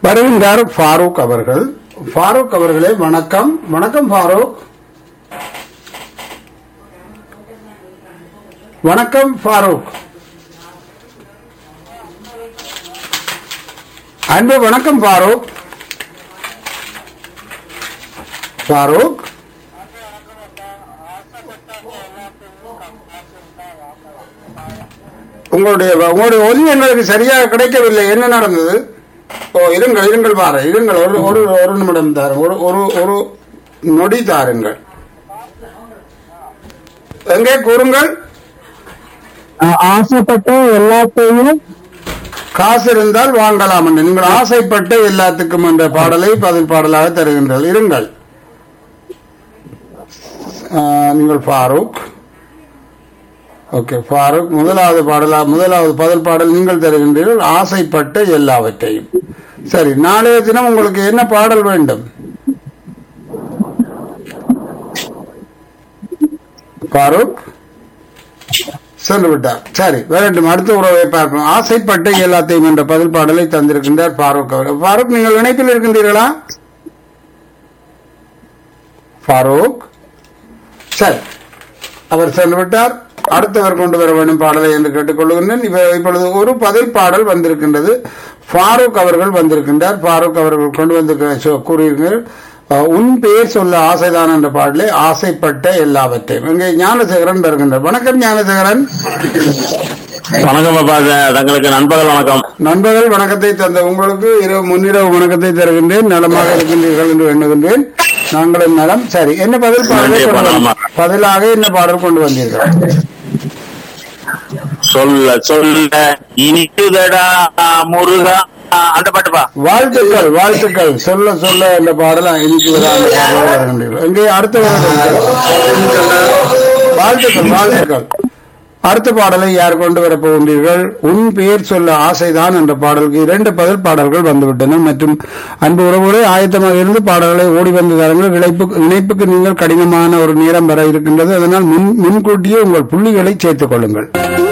வருகின்றார் ஃபாரூக் அவர்கள் ஃபாரூக் அவர்களே வணக்கம் வணக்கம் ஃபாரூக் வணக்கம் ஃபாரூக் அன்பு வணக்கம் ஃபாரூக் ஃபாரூக் உங்களுடைய உங்களுடைய ஒலி எங்களுக்கு சரியாக கிடைக்கவில்லை என்ன நடந்தது ஓ இருங்கள் இருங்கள் பாரு இருங்கள் ஒரு ஒரு ஒரு நிமிடம் தாருங்கள் ஒரு ஒரு ஒரு நொடி தாருங்கள் எங்கே கூறுங்கள் ஆ- ஆசைப்பட்ட எல்லாத்தையும் காசு இருந்தால் வாங்கலாம் என்று நீங்கள் ஆசைப்பட்ட எல்லாத்துக்கும் என்ற பாடலை பதில் பாடலாக தருகின்றீர்கள் இருங்கள் ஆ, நீங்கள் ஃபாரூக் ஓகே ஃபாரூக் முதலாவது பாடலா முதலாவது பதில் பாடல் நீங்கள் தருகின்றீர்கள் ஆசைப்பட்ட எல்லாவற்றையும் சரி நாளைய தினம் உங்களுக்கு என்ன பாடல் வேண்டும் ஃபாரூக் சென்று விட்டார் சரி வேண்டும் அடுத்த உறவை பார்க்கணும் ஆசைப்பட்ட எல்லாத்தையும் என்ற பதில் பாடலை தந்திருக்கின்றார் ஃபாரூக் அவர்கள் ஃபாரூக் நீங்கள் இணைப்பில் இருக்கின்றீர்களா ஃபாரூக் சரி அவர் சென்று விட்டார் அடுத்தவர் கொண்டு வர வேண்டும் பாடலை என்று கேட்டுக்கொள்கின்றேன் இப்ப- இப்பொழுது ஒரு பதில் பாடல் வந்திருக்கின்றது ஃபாரூக் அவர்கள் வந்திருக்கின்றார் ஃபாரூக் அவர்கள் கொண்டு வந்து க- கூறியிருக்கிறார் அஹ், உன் பெயர் சொல்ல ஆசைதான் என்ற பாடலை ஆசைப்பட்ட எல்லாவற்றையும் இங்கே ஞானசேகரன் வருகின்றார் வணக்கம் ஞானசேகரன் வணக்கம் அப்பா த- தங்களுக்கு நண்பகல் வணக்கம் நண்பர்கள் வணக்கத்தை தந்த உங்களுக்கு இரவு முன்னிரவு வணக்கத்தை தருகின்றேன் நலமாக இருக்கின்றீர்கள் என்று எண்ணுகின்றேன் நாங்களும் நலம் சரி என்ன பதில் பாடலை நன்றி, கொண்டு அப்பா, வந்து- பதிலாக என்ன பாடல் கொண்டு வந்தீர்கள் சொல்ல சொல்ல இனிக்குதடா முருகா ஆ, அந்த பாட்டுப்பா வாழ்த்துக்கள் வாழ்த்துக்கள் சொல்ல சொல்ல இந்த பாடலாம் இனிக்கு வருகின்றீர்கள் இங்கே அடுத்த வாழ்த்துக்கள் வாழ்த்துக்கள் அடுத்த பாடலை யார் கொண்டு வரப் போகின்றீர்கள் உன் பெயர் சொல்ல ஆசைதான் என்ற பாடலுக்கு இரண்டு பதில் பாடல்கள் வந்துவிட்டன மற்றும் அன்பு உறவுகளை ஆயத்தமாக இருந்து பாடல்களை ஓடி வந்து தாருங்கள் இணைப்பு இணைப்புக்கு நீங்கள் கடினமான ஒரு நேரம் வர இருக்கின்றது அதனால் முன் முன்கூட்டியே உங்கள் புள்ளிகளை சேர்த்துக் கொள்ளுங்கள்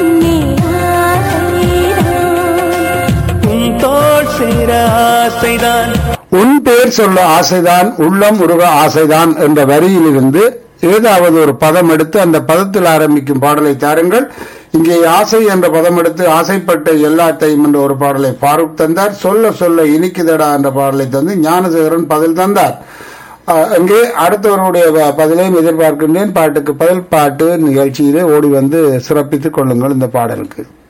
உன் தோல் சேர ஆசைதான் உன் பெயர் சொல்ல ஆசைதான் உள்ளம் உருக ஆசைதான் என்ற வரியிலிருந்து ஏதாவது ஒரு பதம் எடுத்து அந்த பதத்தில் ஆரம்பிக்கும் பாடலை தாருங்கள் இங்கே ஆசை என்ற பதம் எடுத்து ஆசைப்பட்ட எல்லாத்தையும் என்ற ஒரு பாடலை ஃபாரூக் தந்தார் சொல்ல சொல்ல இனிக்குதடா என்ற பாடலை தந்து ஞானசேகரன் பதில் தந்தார் அஹ், இங்கே அடுத்தவருடைய ப- பதிலையும் எதிர்பார்க்கின்றேன் பாட்டுக்கு பதில் பாட்டு நிகழ்ச்சியிலே ஓடி வந்து சிறப்பித்துக் கொள்ளுங்கள் இந்த பாடலுக்கு